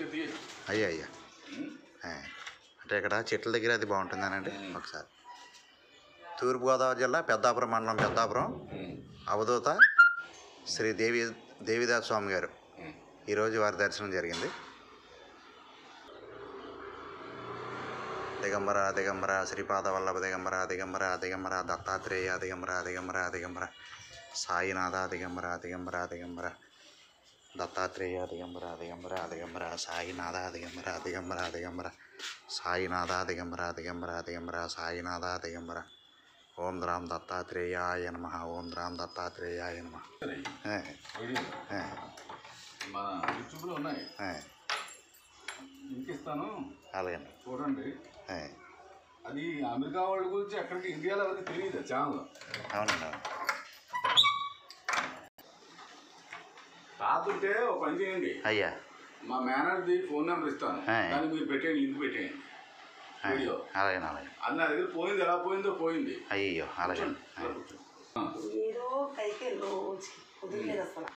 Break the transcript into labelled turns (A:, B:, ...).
A: తీస్తే తీయచ్చు
B: అయ్యా అయ్యా ఏ. అంటే ఇక్కడ చెట్ల దగ్గర అది బాగుంటుందనండి ఒకసారి తూర్పుగోదావరి జిల్లా పెద్దాపురం మండలం పెద్దాపురం అవధూత శ్రీ దేవి దేవిదాస్ స్వామి గారు ఈరోజు వారి దర్శనం జరిగింది దిగంబర దిగంబర శ్రీపాద వల్లభ దిగంబర దిగంబర దిగంబర దత్తాత్రేయ దిగంబర దిగంబర దిగంబర సాయినాథ దిగంబర దిగంబర దిగంబర దత్తాత్రేయ దిగంబర దిగంబర దిగంబర సాయినాథ దిగంబర దిగంబర దిగంబర సాయినాథ దిగంబర దిగంబర దిగంబర సాయినాథ దిగంబర ఓం రామ్ దత్తాత్రేయాయ నమ ఓం రామ్ దత్తాత్రేయాయ నమ ఏ, ఏ,
A: మన యూట్యూబ్లో ఉన్నాయి
B: ఏ,
A: లింక్ ఇస్తాను
B: అలాగండి
A: చూడండి
B: ఏ,
A: అది అమెరికా వాళ్ళ గురించి ఎక్కడికి ఇండియాలో ఎవరికి తెలియదు ఛానల్
B: అవునండి అవును
A: రాతుంటే ఒక పని చేయండి
B: అయ్యా
A: మా మేనేజర్ది ఫోన్ నెంబర్ ఇస్తాను
B: ఆయ్.
A: దాన్ని మీరు పెట్టేయండి లింక్ పెట్టేయండి
B: ఏ,
A: వీడియో
B: అలాగే అలాగే
A: అది నా దగ్గర పోయింది ఎలా పోయిందో పోయింది
B: అయ్యో అలాగే
A: కూర్చోండి.
B: ఏ.
A: కూర్చోండి. ఆ.
C: ఏదో కైకే రోజుకి కుదిరలేదు అసలు